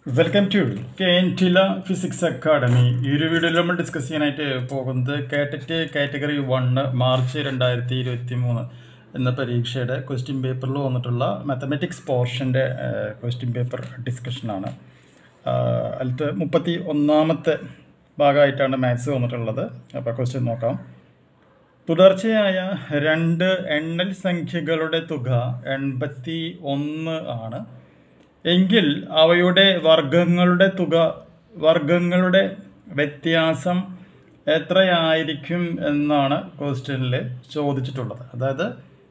welcome to കേൻറ്റില physics academy ഈ ഒരു വീഡിയോയിൽ നമ്മൾ ഡിസ്കസ് ചെയ്യാനായിട്ട് പോകുന്നത് കാറ്ററ്റ് കാറ്റഗറി വണ്ണ് മാർച്ച് രണ്ടായിരത്തി ഇരുപത്തി മൂന്ന് എന്ന പരീക്ഷയുടെ ക്വസ്റ്റ്യൻ പേപ്പറിൽ വന്നിട്ടുള്ള മാത്തമാറ്റിക്സ് പോർഷൻ്റെ ക്വസ്റ്റ്യൻ പേപ്പർ ഡിസ്കഷനാണ് അതിലത്തെ മുപ്പത്തി ഒന്നാമത്തെ ഭാഗമായിട്ടാണ് മാത്സ് വന്നിട്ടുള്ളത് അപ്പോൾ ക്വസ്റ്റ്യൻ നോക്കാം തുടർച്ചയായ രണ്ട് എണ്ണൽ സംഖ്യകളുടെ തുക എൺപത്തി ഒന്ന് ആണ് എങ്കിൽ അവയുടെ വർഗങ്ങളുടെ തുക വർഗങ്ങളുടെ വ്യത്യാസം എത്രയായിരിക്കും എന്നാണ് ക്വസ്റ്റ്യനിൽ ചോദിച്ചിട്ടുള്ളത് അതായത്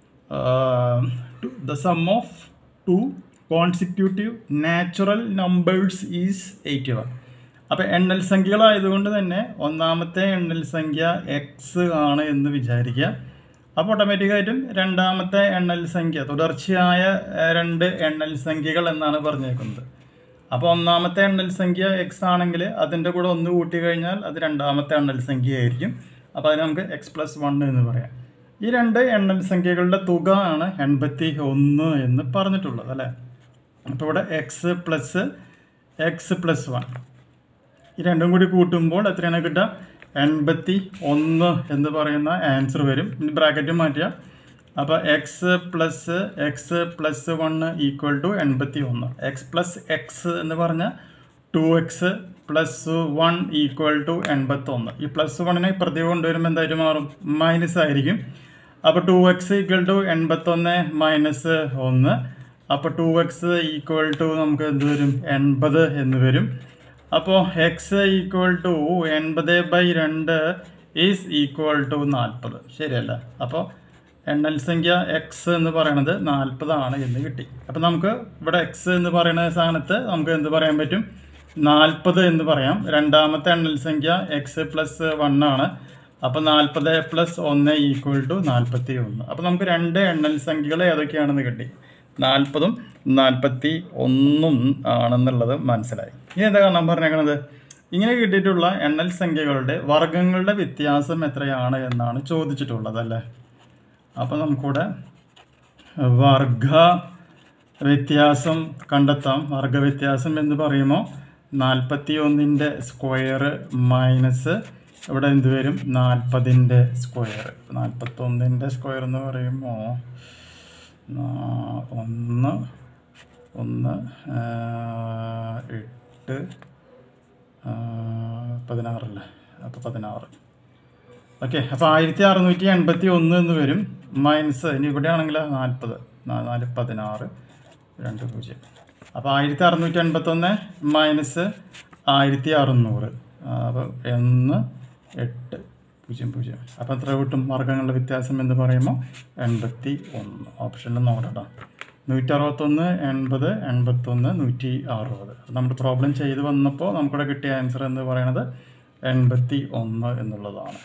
the sum of two consecutive natural numbers is eighty one അപ്പോൾ എണ്ണൽ സംഖ്യകളായതുകൊണ്ട് തന്നെ ഒന്നാമത്തെ എണ്ണൽ സംഖ്യ എക്സ് ആണ് എന്ന് വിചാരിക്കുക അപ്പോൾ ഓട്ടോമാറ്റിക്കായിട്ടും രണ്ടാമത്തെ എണ്ണൽ സംഖ്യ തുടർച്ചയായ ഏഹ്, രണ്ട് എണ്ണൽ സംഖ്യകൾ എന്നാണ് പറഞ്ഞേക്കുന്നത് അപ്പോൾ ഒന്നാമത്തെ എണ്ണൽ സംഖ്യ എക്സ് ആണെങ്കിൽ അതിൻ്റെ കൂടെ ഒന്ന് കൂട്ടി കഴിഞ്ഞാൽ അത് രണ്ടാമത്തെ എണ്ണൽ സംഖ്യയായിരിക്കും അപ്പോൾ അതിന് നമുക്ക് എക്സ് പ്ലസ് വൺ എന്ന് പറയാം ഈ രണ്ട് എണ്ണൽ സംഖ്യകളുടെ തുക ആണ് എൺപത്തി ഒന്ന് എന്ന് പറഞ്ഞിട്ടുള്ളത് അല്ലേ അപ്പോൾ ഇവിടെ x plus x plus one ഈ രണ്ടും കൂടി കൂട്ടുമ്പോൾ എത്രയാണ് കിട്ടുക എൺപത്തി ഒന്ന് എന്ന് പറയുന്ന ആൻസർ വരും ഇനി ബ്രാക്കറ്റ് മാറ്റുക അപ്പോൾ x plus x plus one equal to എൺപത്തി ഒന്ന് എക്സ് പ്ലസ് എക്സ് എന്ന് പറഞ്ഞാൽ two x plus one equal to എൺപത്തൊന്ന് ഈ പ്ലസ് വണ്ണിനെ ഇപ്പുറത്തേക്ക് കൊണ്ടുവരുമ്പോൾ എന്തായിട്ട് മാറും മൈനസ് ആയിരിക്കും അപ്പോൾ ടു എക്സ് ഈക്വൽ ടു എൺപത്തൊന്ന് മൈനസ് ഒന്ന് അപ്പോൾ ടു എക്സ് ഈക്വൽ ടു നമുക്ക് എന്ത് വരും എൺപത് എന്ന് വരും അപ്പോൾ എക്സ് ഈക്വൽ ടു എൺപത് ബൈ രണ്ട് ഈസ് ഈക്വൽ ടു നാൽപ്പത് ശരിയല്ല അപ്പോൾ എണ്ണൽ സംഖ്യ എക്സ് എന്ന് പറയുന്നത് നാൽപ്പതാണ് എന്ന് കിട്ടി അപ്പോൾ നമുക്ക് ഇവിടെ എക്സ് എന്ന് പറയുന്ന സ്ഥാനത്ത് നമുക്ക് എന്ത് പറയാൻ പറ്റും നാൽപ്പത് എന്ന് പറയാം രണ്ടാമത്തെ എണ്ണൽ സംഖ്യ എക്സ് പ്ലസ് വൺ ആണ് അപ്പോൾ നാൽപ്പത് പ്ലസ് ഒന്ന് ഈക്വൽ ടു നാൽപ്പത്തി ഒന്ന് അപ്പോൾ നമുക്ക് രണ്ട് എണ്ണൽ സംഖ്യകൾ ഏതൊക്കെയാണെന്ന് കിട്ടി നാൽപ്പതും നാൽപ്പത്തി ഒന്നും ആണെന്നുള്ളത് മനസ്സിലായി ഇനി എന്താ കാണാൻ പറഞ്ഞേക്കണത് ഇങ്ങനെ കിട്ടിയിട്ടുള്ള എണ്ണൽ സംഖ്യകളുടെ വർഗങ്ങളുടെ വ്യത്യാസം എത്രയാണ് എന്നാണ് ചോദിച്ചിട്ടുള്ളത് അല്ലേ അപ്പോൾ നമുക്കിവിടെ വർഗ വ്യത്യാസം കണ്ടെത്താം വർഗ വ്യത്യാസം എന്ന് പറയുമ്പോൾ നാൽപ്പത്തി ഒന്നിൻ്റെ സ്ക്വയർ മൈനസ് ഇവിടെ എന്ത് വരും നാൽപ്പതിൻ്റെ സ്ക്വയർ നാൽപ്പത്തൊന്നിൻ്റെ സ്ക്വയർ എന്ന് പറയുമ്പോൾ നാ- ഒന്ന് ഒന്ന് ആ, എട്ട് ആ, പതിനാറല്ലേ അപ്പോൾ പതിനാറ് ഓക്കെ അപ്പോൾ ആയിരത്തി അറുന്നൂറ്റി എൺപത്തി ഒന്ന് എന്ന് വരും മൈനസ് ഇനി ഇവിടെ ആണെങ്കിൽ നാൽപ്പത് നാല് പതിനാറ് രണ്ട് പൂജ്യം അപ്പോൾ ആയിരത്തി അറുന്നൂറ്റി എൺപത്തൊന്ന് മൈനസ് ആയിരത്തി അറുന്നൂറ് അപ്പോൾ ഒന്ന് എട്ട് പൂജ്യം പൂജ്യം അപ്പോൾ എത്ര കിട്ടും മാർഗങ്ങളുടെ വ്യത്യാസം എന്ന് പറയുമ്പോൾ എൺപത്തി ഒന്ന് ഓപ്ഷനിൽ നോക്കട്ടോ നൂറ്റി അറുപത്തൊന്ന് എൺപത് എൺപത്തൊന്ന് നൂറ്റി അറുപത് നമ്മുടെ പ്രോബ്ലം ചെയ്ത് വന്നപ്പോൾ നമുക്കിവിടെ കിട്ടിയ ആൻസർ എന്ന് പറയുന്നത് എൺപത്തി ഒന്ന് എന്നുള്ളതാണ്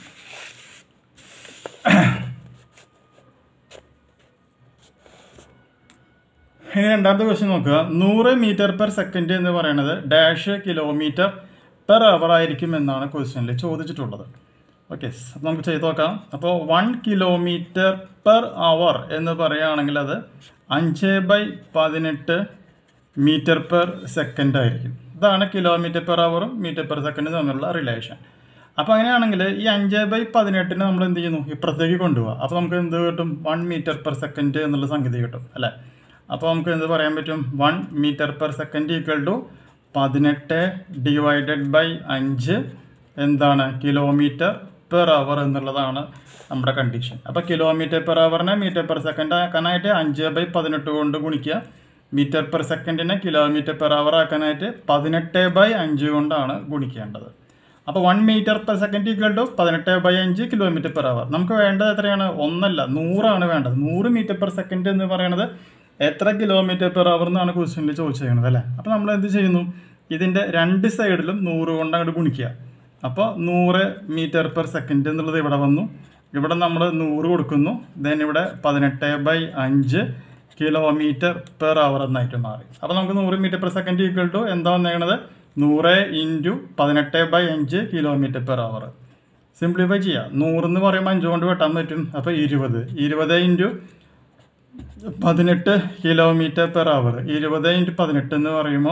ഇനി രണ്ടാമത്തെ ക്വസ്റ്റ്യൻ നോക്കുക നൂറ് മീറ്റർ പെർ സെക്കൻഡ് എന്ന് പറയുന്നത് ഡാഷ് കിലോമീറ്റർ പെർ അവർ ആയിരിക്കും എന്നാണ് ക്വസ്റ്റ്യനിൽ ചോദിച്ചിട്ടുള്ളത് ഓക്കെ അപ്പോൾ നമുക്ക് ചെയ്ത് നോക്കാം അപ്പോൾ വൺ കിലോമീറ്റർ പെർ അവർ എന്ന് പറയുകയാണെങ്കിൽ അത് അഞ്ച് ബൈ പതിനെട്ട് മീറ്റർ പെർ സെക്കൻഡ് ആയിരിക്കും ഇതാണ് കിലോമീറ്റർ പെർ അവറും മീറ്റർ പെർ സെക്കൻഡും തമ്മിലുള്ള റിലേഷൻ അപ്പോൾ അങ്ങനെയാണെങ്കിൽ ഈ അഞ്ച് ബൈ പതിനെട്ടിന് നമ്മൾ എന്ത് ചെയ്യുന്നു ഇപ്പുറത്തേക്ക് കൊണ്ടുപോകാം അപ്പോൾ നമുക്ക് എന്ത് കിട്ടും വൺ മീറ്റർ പെർ സെക്കൻഡ് എന്നുള്ള സംഗതി കിട്ടും അല്ലേ അപ്പോൾ നമുക്ക് എന്ത് പറയാൻ പറ്റും one metre per second equal to പതിനെട്ട് ഡിവൈഡഡ് ബൈ അഞ്ച് എന്താണ് കിലോമീറ്റർ പെർ അവർ എന്നുള്ളതാണ് നമ്മുടെ കണ്ടീഷൻ അപ്പോൾ കിലോമീറ്റർ പെർ അവറിനെ മീറ്റർ പെർ സെക്കൻഡ് ആക്കാനായിട്ട് അഞ്ച് ബൈ പതിനെട്ട് കൊണ്ട് ഗുണിക്കുക മീറ്റർ പെർ സെക്കൻഡിനെ കിലോമീറ്റർ പെർ അവർ ആക്കാനായിട്ട് പതിനെട്ട് ബൈ അഞ്ച് കൊണ്ടാണ് ഗുണിക്കേണ്ടത് അപ്പോൾ one metre per second equal to പതിനെട്ട് ബൈ അഞ്ച് കിലോമീറ്റർ പെർ അവർ നമുക്ക് വേണ്ടത് എത്രയാണ് ഒന്നല്ല നൂറാണ് വേണ്ടത് നൂറ് മീറ്റർ പെർ സെക്കൻഡ് എന്ന് പറയുന്നത് എത്ര കിലോമീറ്റർ പെർ അവർ എന്നാണ് ക്വസ്റ്റ്യനിൽ ചോദിച്ചിരിക്കുന്നത് അല്ലേ അപ്പോൾ നമ്മൾ എന്ത് ചെയ്യുന്നു ഇതിൻ്റെ രണ്ട് സൈഡിലും നൂറ് കൊണ്ട് അങ്ങോട്ട് ഗുണിക്കുക അപ്പോൾ നൂറ് മീറ്റർ പെർ സെക്കൻഡ് എന്നുള്ളത് ഇവിടെ വന്നു ഇവിടെ നമ്മൾ നൂറ് കൊടുക്കുന്നു ദെൻ ഇവിടെ പതിനെട്ട് ബൈ അഞ്ച് കിലോമീറ്റർ പെർ അവർ എന്നായിട്ട് മാറി അപ്പോൾ നമുക്ക് നൂറ് metre per second equal to എന്താ വന്നേക്കണത് നൂറ് ഇൻറ്റു പതിനെട്ട് ബൈ അഞ്ച് കിലോമീറ്റർ പെർ അവർ സിംപ്ലിഫൈ ചെയ്യുക നൂറെന്ന് പറയുമ്പോൾ അഞ്ച് കൊണ്ട് വെട്ടാൻ പറ്റും അപ്പോൾ ഇരുപത് ഇരുപത് ഇൻറ്റു പതിനെട്ട് കിലോമീറ്റർ പെർ അവർ ഇരുപത് ഇൻറ്റു പതിനെട്ട് എന്ന് പറയുമ്പോൾ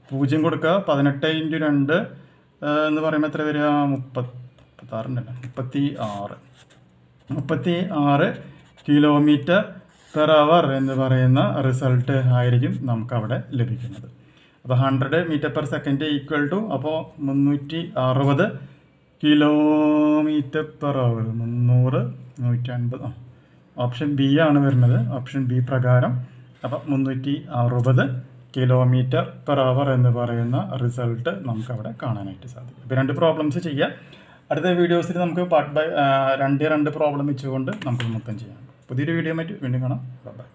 പൂജ്യം കൊടുക്കുക പതിനെട്ട് ഇൻറ്റു രണ്ട് ആ, എന്ന് പറയുമ്പോൾ എത്ര വരിക മുപ്പത്തി മുപ്പത്താറുണ്ടല്ലോ മുപ്പത്തി ആറ് മുപ്പത്തി ആറ് കിലോമീറ്റർ പെർ അവർ എന്ന് പറയുന്ന റിസൾട്ട് ആയിരിക്കും നമുക്കവിടെ ലഭിക്കുന്നത് അപ്പോൾ hundred metre per second equal to അപ്പോൾ മുന്നൂറ്റി അറുപത് കിലോമീറ്റർ പെർ അവർ മുന്നൂറ് നൂറ്റി അൻപത് ആ ഓപ്ഷൻ ബി ആണ് വരുന്നത് ഓപ്ഷൻ ബി പ്രകാരം അപ്പം മുന്നൂറ്റി അറുപത് കിലോമീറ്റർ പെർ അവർ എന്ന് പറയുന്ന റിസൾട്ട് നമുക്കവിടെ കാണാനായിട്ട് സാധിക്കും ഇപ്പോൾ രണ്ട് പ്രോബ്ലംസ് ചെയ്യാം അടുത്ത വീഡിയോസിൽ നമുക്ക് പാർട്ട് ബൈ രണ്ട് രണ്ട് പ്രോബ്ലം വെച്ചുകൊണ്ട് നമുക്ക് മൊത്തം ചെയ്യാം പുതിയൊരു വീഡിയോ മറ്റ് വീണ്ടും കാണാം ബൈ